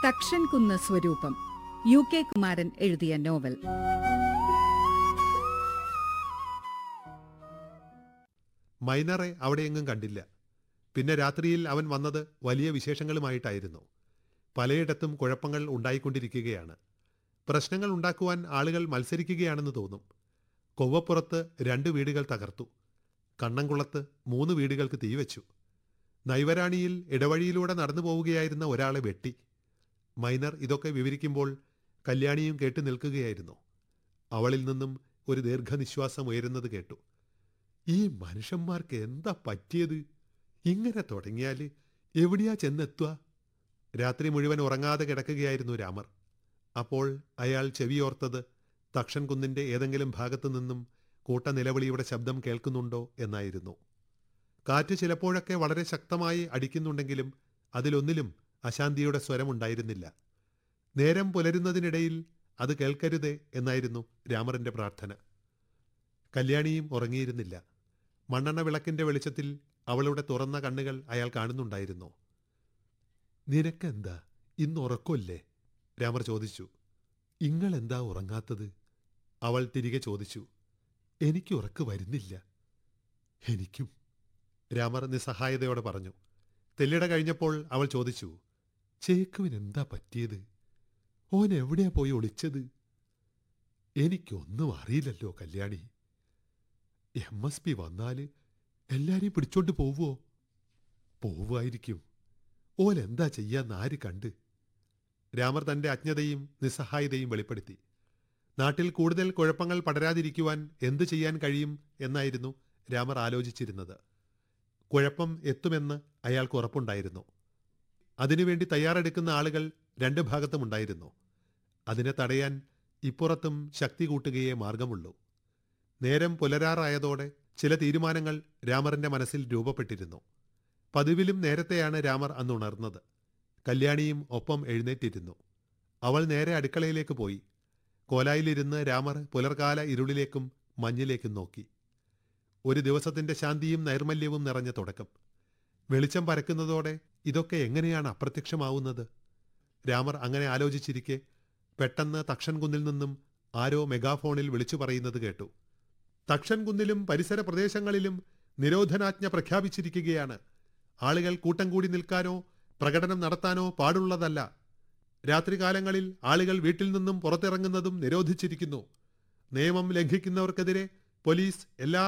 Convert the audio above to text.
തക്ഷൻ കുന്ന് സ്വരൂപം U K Kumaran എഴുതിയ നോവൽ മൈനറെ അവിടെയെങ്ങും കണ്ടില്ല പിന്നെ രാത്രിയിൽ അവൻ വന്നത് വലിയ വിശേഷങ്ങളുമായിട്ടായിരുന്നു പലയിടത്തും കുഴപ്പങ്ങൾ ഉണ്ടായിക്കൊണ്ടിരിക്കുകയാണ് പ്രശ്നങ്ങൾ ഉണ്ടാക്കുവാൻ ആളുകൾ മത്സരിക്കുകയാണെന്ന് തോന്നും കൊവ്വപ്പുറത്ത് രണ്ട് വീടുകൾ തകർത്തു കണ്ണംകുളത്ത് മൂന്ന് വീടുകൾക്ക് തീവച്ചു നൈവരാണിയിൽ ഇടവഴിയിലൂടെ നടന്നു പോവുകയായിരുന്ന ഒരാളെ വെട്ടി മൈനർ ഇതൊക്കെ വിവരിക്കുമ്പോൾ കല്യാണിയും കേട്ടു നിൽക്കുകയായിരുന്നു അവളിൽ നിന്നും ഒരു ദീർഘനിശ്വാസം ഉയരുന്നത് കേട്ടു ഈ മനുഷ്യന്മാർക്ക് എന്താ പറ്റിയത് ഇങ്ങനെ തുടങ്ങിയാൽ എവിടെയാ ചെന്നെത്തുക രാത്രി മുഴുവൻ ഉറങ്ങാതെ കിടക്കുകയായിരുന്നു രാമർ അപ്പോൾ അയാൾ ചെവിയോർത്തത് തക്ഷൻ കുന്നിന്റെ ഏതെങ്കിലും ഭാഗത്തു നിന്നും കൂട്ട നിലവിളിയുടെ ശബ്ദം കേൾക്കുന്നുണ്ടോ എന്നായിരുന്നു കാറ്റ് ചിലപ്പോഴൊക്കെ വളരെ ശക്തമായി അടിക്കുന്നുണ്ടെങ്കിലും അതിലൊന്നിലും അശാന്തിയുടെ സ്വരമുണ്ടായിരുന്നില്ല നേരം പുലരുന്നതിനിടയിൽ അത് കേൾക്കരുതേ എന്നായിരുന്നു രാമറിന്റെ പ്രാർത്ഥന കല്യാണിയും ഉറങ്ങിയിരുന്നില്ല മണ്ണെണ്ണ വിളക്കിന്റെ വെളിച്ചത്തിൽ അവളുടെ തുറന്ന കണ്ണുകൾ അയാൾ കാണുന്നുണ്ടായിരുന്നു നിനക്കെന്താ ഇന്ന് ഉറക്കമില്ലേ രാമർ ചോദിച്ചു ഇങ്ങളെന്താ ഉറങ്ങാത്തത് അവൾ തിരികെ ചോദിച്ചു എനിക്ക് ഉറക്ക് വരുന്നില്ല എനിക്കും രാമർ നിസ്സഹായതയോടെ പറഞ്ഞു തെല്ലിട കഴിഞ്ഞപ്പോൾ അവൾ ചോദിച്ചു ചേക്കുവിനെന്താ പറ്റിയത് ഓൻ എവിടെയാ പോയി ഒളിച്ചത് എനിക്കൊന്നും അറിയില്ലല്ലോ കല്യാണി എം എസ് പി വന്നാല് എല്ലാരെയും പിടിച്ചോണ്ട് പോവോ പോവുമായിരിക്കും ഓൻ എന്താ ചെയ്യാന്ന് ആര് കണ്ട് രാമർ തന്റെ അജ്ഞതയും നിസ്സഹായതയും വെളിപ്പെടുത്തി നാട്ടിൽ കൂടുതൽ കുഴപ്പങ്ങൾ പടരാതിരിക്കുവാൻ എന്തു ചെയ്യാൻ കഴിയും എന്നായിരുന്നു രാമർ ആലോചിച്ചിരുന്നത് കുഴപ്പം എത്തുമെന്ന് അയാൾക്ക് ഉറപ്പുണ്ടായിരുന്നു അതിനുവേണ്ടി തയ്യാറെടുക്കുന്ന ആളുകൾ രണ്ട് ഭാഗത്തുമുണ്ടായിരുന്നു അതിനെ തടയാൻ ഇപ്പുറത്തും ശക്തി കൂട്ടുകയേ മാർഗമുള്ളൂ നേരം പുലരാറായതോടെ ചില തീരുമാനങ്ങൾ രാമറിന്റെ മനസ്സിൽ രൂപപ്പെട്ടിരുന്നു പതിവിലും നേരത്തെയാണ് രാമർ അന്ന് ഉണർന്നത് കല്യാണിയും ഒപ്പം എഴുന്നേറ്റിരുന്നു അവൾ നേരെ അടുക്കളയിലേക്ക് പോയി കോലായിലിരുന്ന് രാമർ പുലർകാല ഇരുളിലേക്കും മഞ്ഞിലേക്കും നോക്കി ഒരു ദിവസത്തിന്റെ ശാന്തിയും നൈർമല്യവും നിറഞ്ഞ തുടക്കം വെളിച്ചം പരക്കുന്നതോടെ ഇതൊക്കെ എങ്ങനെയാണ് അപ്രത്യക്ഷമാവുന്നത് രാമർ അങ്ങനെ ആലോചിച്ചിരിക്കെ പെട്ടെന്ന് തക്ഷൻ കുന്നിൽ നിന്നും ആരോ മെഗാഫോണിൽ വിളിച്ചു പറയുന്നത് കേട്ടു തക്ഷൻ കുന്നിലും പരിസര പ്രദേശങ്ങളിലും നിരോധനാജ്ഞ പ്രഖ്യാപിച്ചിരിക്കുകയാണ് ആളുകൾ കൂട്ടം കൂടി നിൽക്കാനോ പ്രകടനം നടത്താനോ പാടുള്ളതല്ല രാത്രികാലങ്ങളിൽ ആളുകൾ വീട്ടിൽ നിന്നും പുറത്തിറങ്ങുന്നതും നിരോധിച്ചിരിക്കുന്നു നിയമം ലംഘിക്കുന്നവർക്കെതിരെ പോലീസ് എല്ലാ